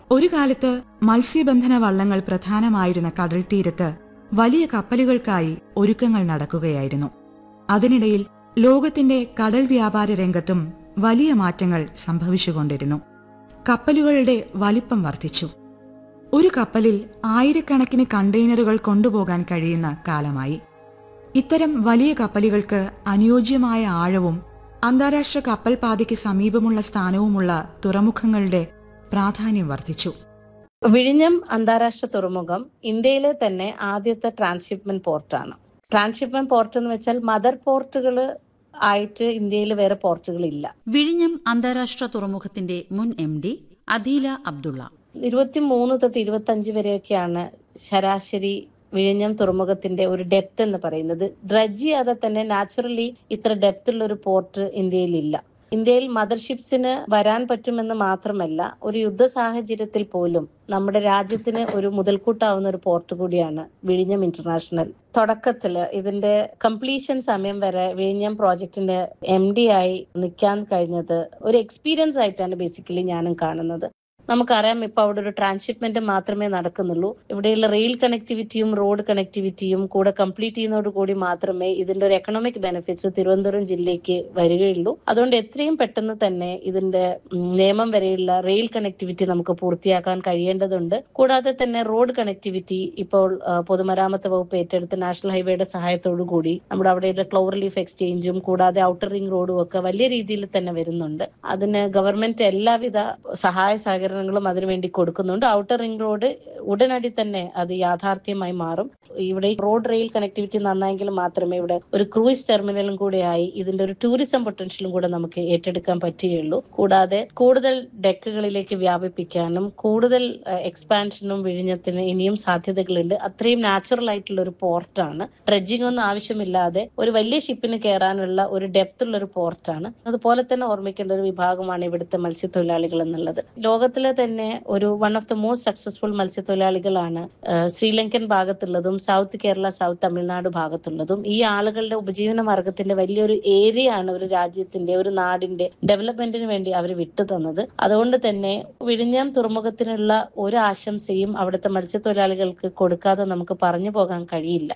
ഒരു കാലത്ത് മത്സ്യബന്ധന വള്ളങ്ങൾ പ്രധാനമായിരുന്ന കടൽ തീരത്ത് വലിയ കപ്പലുകൾക്കായി ഒരുക്കങ്ങൾ നടക്കുകയായിരുന്നു അതിനിടയിൽ ലോകത്തിന്റെ കടൽ വ്യാപാര രംഗത്തും വലിയ മാറ്റങ്ങൾ സംഭവിച്ചുകൊണ്ടിരുന്നു കപ്പലുകളുടെ വലിപ്പം വർദ്ധിച്ചു ഒരു കപ്പലിൽ ആയിരക്കണക്കിന് കണ്ടെയ്നറുകൾ കൊണ്ടുപോകാൻ കഴിയുന്ന കാലമായി ഇത്തരം വലിയ കപ്പലുകൾക്ക് അനുയോജ്യമായ ആഴവും അന്താരാഷ്ട്ര കപ്പൽ പാതയ്ക്ക് സമീപമുള്ള സ്ഥാനവുമുള്ള തുറമുഖങ്ങളുടെ പ്രാധാന്യം വർദ്ധിച്ചു വിഴിഞ്ഞം അന്താരാഷ്ട്ര തുറമുഖം ഇന്ത്യയിലെ തന്നെ ആദ്യത്തെ ട്രാൻസ്ഷിപ്മെന്റ് പോർട്ടാണ് ട്രാൻസ്ഷിപ്മെന്റ് പോർട്ട് എന്ന് വെച്ചാൽ മദർ പോർട്ടുകൾ ആയിട്ട് ഇന്ത്യയിൽ വേറെ പോർട്ടുകൾ ഇല്ല വിഴിഞ്ഞം അന്താരാഷ്ട്ര തുറമുഖത്തിന്റെ മുൻ എം ഡി അദീല അബ്ദുള്ള ഇരുപത്തി മൂന്ന് തൊട്ട് ഇരുപത്തി അഞ്ച് വരെയൊക്കെയാണ് ശരാശരി വിഴിഞ്ഞം തുറമുഖത്തിന്റെ ഒരു ഡെപ്ത് എന്ന് പറയുന്നത് ഡ്രഡ്ജ് ചെയ്യാതെ തന്നെ നാച്ചുറലി ഇത്ര ഡെപ്ത് ഉള്ള ഒരു പോർട്ട് ഇന്ത്യയിലില്ല ഇന്ത്യയിൽ മദർഷിപ്സിന് വരാൻ പറ്റുമെന്ന് മാത്രമല്ല ഒരു യുദ്ധ സാഹചര്യത്തിൽ പോലും നമ്മുടെ രാജ്യത്തിന് ഒരു മുതൽക്കൂട്ടാവുന്ന ഒരു പോർട്ട് കൂടിയാണ് വിഴിഞ്ഞം ഇന്റർനാഷണൽ തുടക്കത്തില് ഇതിന്റെ കംപ്ലീഷൻ സമയം വരെ വിഴിഞ്ഞം പ്രോജക്റ്റിന്റെ എം ഡി ആയി നിൽക്കാൻ കഴിഞ്ഞത് ഒരു എക്സ്പീരിയൻസ് ആയിട്ടാണ് ബേസിക്കലി ഞാനും കാണുന്നത് നമുക്കറിയാം ഇപ്പൊ അവിടെ ഒരു ട്രാൻസ്ഷിപ്മെന്റ് മാത്രമേ നടക്കുന്നുള്ളൂ ഇവിടെയുള്ള റെയിൽ കണക്ടിവിറ്റിയും റോഡ് കണക്ടിവിറ്റിയും കൂടെ കംപ്ലീറ്റ് ചെയ്യുന്നതോട് കൂടി മാത്രമേ ഇതിന്റെ ഒരു എക്കണോമിക് ബെനിഫിറ്റ്സ് തിരുവനന്തപുരം ജില്ലയ്ക്ക് വരികയുള്ളൂ അതുകൊണ്ട് എത്രയും പെട്ടെന്ന് തന്നെ ഇതിന്റെ ഉം, നേമം വരെയുള്ള റെയിൽ കണക്ടിവിറ്റി നമുക്ക് പൂർത്തിയാക്കാൻ കഴിയേണ്ടതുണ്ട് കൂടാതെ തന്നെ റോഡ് കണക്ടിവിറ്റി ഇപ്പോൾ ആ, പൊതുമരാമത്ത് വകുപ്പ് ഏറ്റെടുത്ത് നാഷണൽ ഹൈവേയുടെ സഹായത്തോടു കൂടി നമ്മുടെ അവിടെയുള്ള ക്ലോവർ ലീഫ് എക്സ്ചേഞ്ചും കൂടാതെ ഔട്ടർ റിംഗ് റോഡും ഒക്കെ വലിയ രീതിയിൽ തന്നെ വരുന്നുണ്ട് അതിന് ഗവൺമെന്റ് എല്ലാവിധ സഹായ സഹകരണങ്ങളും അതിനുവേണ്ടി കൊടുക്കുന്നുണ്ട് ഔട്ടർ റിംഗ് റോഡ് ഉടനടി തന്നെ അത് യാഥാർത്ഥ്യമായി മാറും ഇവിടെ റോഡ് റെയിൽ കണക്ടിവിറ്റി നന്നായെങ്കിൽ മാത്രമേ ഇവിടെ ഒരു ക്രൂയിസ് ടെർമിനലും കൂടെയായി ഇതിന്റെ ഒരു ടൂറിസം പൊട്ടൻഷ്യലും കൂടെ നമുക്ക് ഏറ്റെടുക്കാൻ പറ്റുകയുള്ളൂ കൂടാതെ കൂടുതൽ ഡെക്കുകളിലേക്ക് വ്യാപിപ്പിക്കാനും കൂടുതൽ എക്സ്പാൻഷനും വിഴിഞ്ഞത്തിന് ഇനിയും സാധ്യതകളുണ്ട് അത്രയും നാച്ചുറൽ ആയിട്ടുള്ള ഒരു പോർട്ടാണ് ഡ്രഡ്ജിംഗ് ഒന്നും ആവശ്യമില്ലാതെ ഒരു വലിയ ഷിപ്പിന് കയറാനുള്ള ഒരു ഡെപ്ത് ഉള്ള ഒരു പോർട്ടാണ് അതുപോലെ തന്നെ ഓർമ്മിക്കേണ്ട ഒരു വിഭാഗമാണ് ഇവിടുത്തെ മത്സ്യത്തൊഴിലാളികൾ എന്നുള്ളത് ലോകത്തിലെ തന്നെ ഒരു one of the most successful മത്സ്യത്തൊഴിലാളികളാണ് ഏഹ്, ശ്രീലങ്കൻ ഭാഗത്തുള്ളതും സൗത്ത് കേരള സൗത്ത് തമിഴ്നാട് ഭാഗത്തുള്ളതും ഈ ആളുകളുടെ ഉപജീവന മാർഗത്തിന്റെ വലിയൊരു ഏരിയ ആണ് ഒരു രാജ്യത്തിന്റെ ഒരു നാടിന്റെ ഡെവലപ്മെന്റിന് വേണ്ടി അവർ വിട്ടു തന്നത് അതുകൊണ്ട് തന്നെ വിഴിഞ്ഞം തുറമുഖത്തിനുള്ള ഒരു ആശംസയും അവിടുത്തെ മത്സ്യത്തൊഴിലാളികൾക്ക് കൊടുക്കാതെ നമുക്ക് പറഞ്ഞു പോകാൻ കഴിയില്ല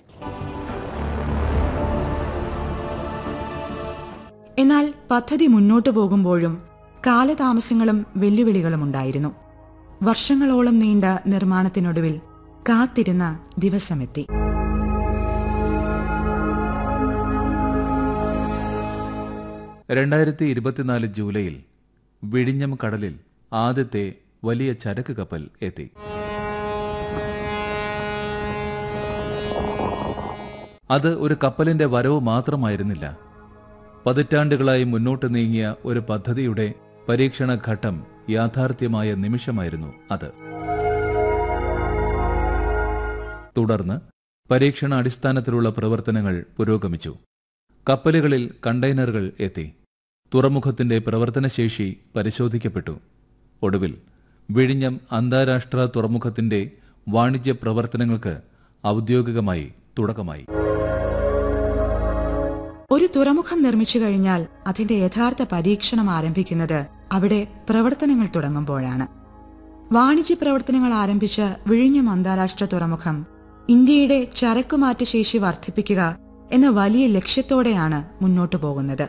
എന്നാൽ പദ്ധതി മുന്നോട്ടു പോകുമ്പോഴും കാലതാമസങ്ങളും വെല്ലുവിളികളും ഉണ്ടായിരുന്നു വർഷങ്ങളോളം നീണ്ട നിർമ്മാണത്തിനൊടുവിൽ കാത്തിരുന്ന ദിവസമെത്തി രണ്ടായിരത്തി ഇരുപത്തിനാല് ജൂലൈയിൽ വിഴിഞ്ഞം കടലിൽ ആദ്യത്തെ വലിയ ചരക്ക് കപ്പൽ എത്തി അത് ഒരു കപ്പലിന്റെ വരവ് മാത്രമായിരുന്നില്ല പതിറ്റാണ്ടുകളായി മുന്നോട്ട് നീങ്ങിയ ഒരു പദ്ധതിയുടെ പരീക്ഷണ ഘട്ടം യാഥാർത്ഥ്യമായ നിമിഷമായിരുന്നു അത് തുടർന്ന് പരീക്ഷണ അടിസ്ഥാനത്തിലുള്ള പ്രവർത്തനങ്ങൾ പുരോഗമിച്ചു കപ്പലുകളിൽ കണ്ടെയ്നറുകൾ എത്തി തുറമുഖത്തിന്റെ പ്രവർത്തനശേഷി പരിശോധിക്കപ്പെട്ടു ഒടുവിൽ വിഴിഞ്ഞം അന്താരാഷ്ട്ര തുറമുഖത്തിന്റെ വാണിജ്യ പ്രവർത്തനങ്ങൾക്ക് ഔദ്യോഗികമായി തുടക്കമായി ഒരു തുറമുഖം നിർമ്മിച്ചു കഴിഞ്ഞാൽ അതിന്റെ യഥാർത്ഥ പരീക്ഷണം ആരംഭിക്കുന്നത് അവിടെ പ്രവർത്തനങ്ങൾ തുടങ്ങുമ്പോഴാണ് വാണിജ്യ പ്രവർത്തനങ്ങൾ ആരംഭിച്ച വിഴിഞ്ഞം അന്താരാഷ്ട്ര തുറമുഖം ഇന്ത്യയുടെ ചരക്കുമാറ്റ ശേഷി വർദ്ധിപ്പിക്കുക എന്ന വലിയ ലക്ഷ്യത്തോടെയാണ് മുന്നോട്ടു പോകുന്നത്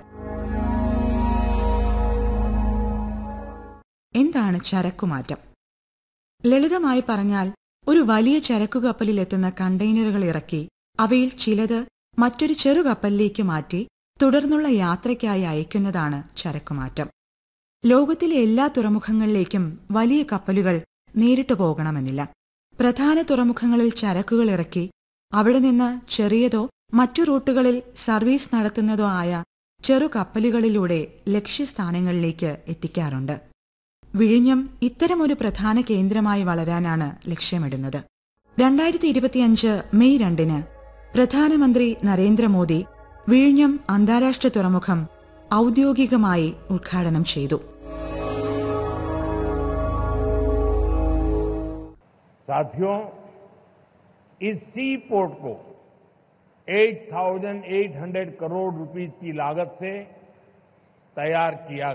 എന്താണ് ചരക്കുമാറ്റം ലളിതമായി പറഞ്ഞാൽ ഒരു വലിയ ചരക്കു കപ്പലിൽ എത്തുന്ന കണ്ടെയ്നറുകൾ ഇറക്കി അവയിൽ ചിലത് മറ്റൊരു ചെറു കപ്പലിലേക്ക് മാറ്റി തുടർന്നുള്ള യാത്രയ്ക്കായി അയക്കുന്നതാണ് ചരക്കുമാറ്റം ലോകത്തിലെ എല്ലാ തുറമുഖങ്ങളിലേക്കും വലിയ കപ്പലുകൾ നേരിട്ട് പോകണമെന്നില്ല പ്രധാന തുറമുഖങ്ങളിൽ ചരക്കുകൾ ഇറക്കി അവിടെ നിന്ന് ചെറിയതോ മറ്റു റൂട്ടുകളിൽ സർവീസ് നടത്തുന്നതോ ആയ ചെറു കപ്പലുകളിലൂടെ ലക്ഷ്യസ്ഥാനങ്ങളിലേക്ക് എത്തിക്കാറുണ്ട് വിഴിഞ്ഞം ഇത്തരമൊരു പ്രധാന കേന്ദ്രമായി വളരാനാണ് ലക്ഷ്യമിടുന്നത് രണ്ടായിരത്തി ഇരുപത്തിയഞ്ച് മെയ് രണ്ടിന് പ്രധാനമന്ത്രി നരേന്ദ്രമോദി വിഴിഞ്ഞം അന്താരാഷ്ട്ര തുറമുഖം ഔദ്യോഗികമായി ഉദ്ഘാടനം ചെയ്തു साथियों इस सी पोर्ट को 8,800 करोड़ रुपीस की लागत से तैयार किया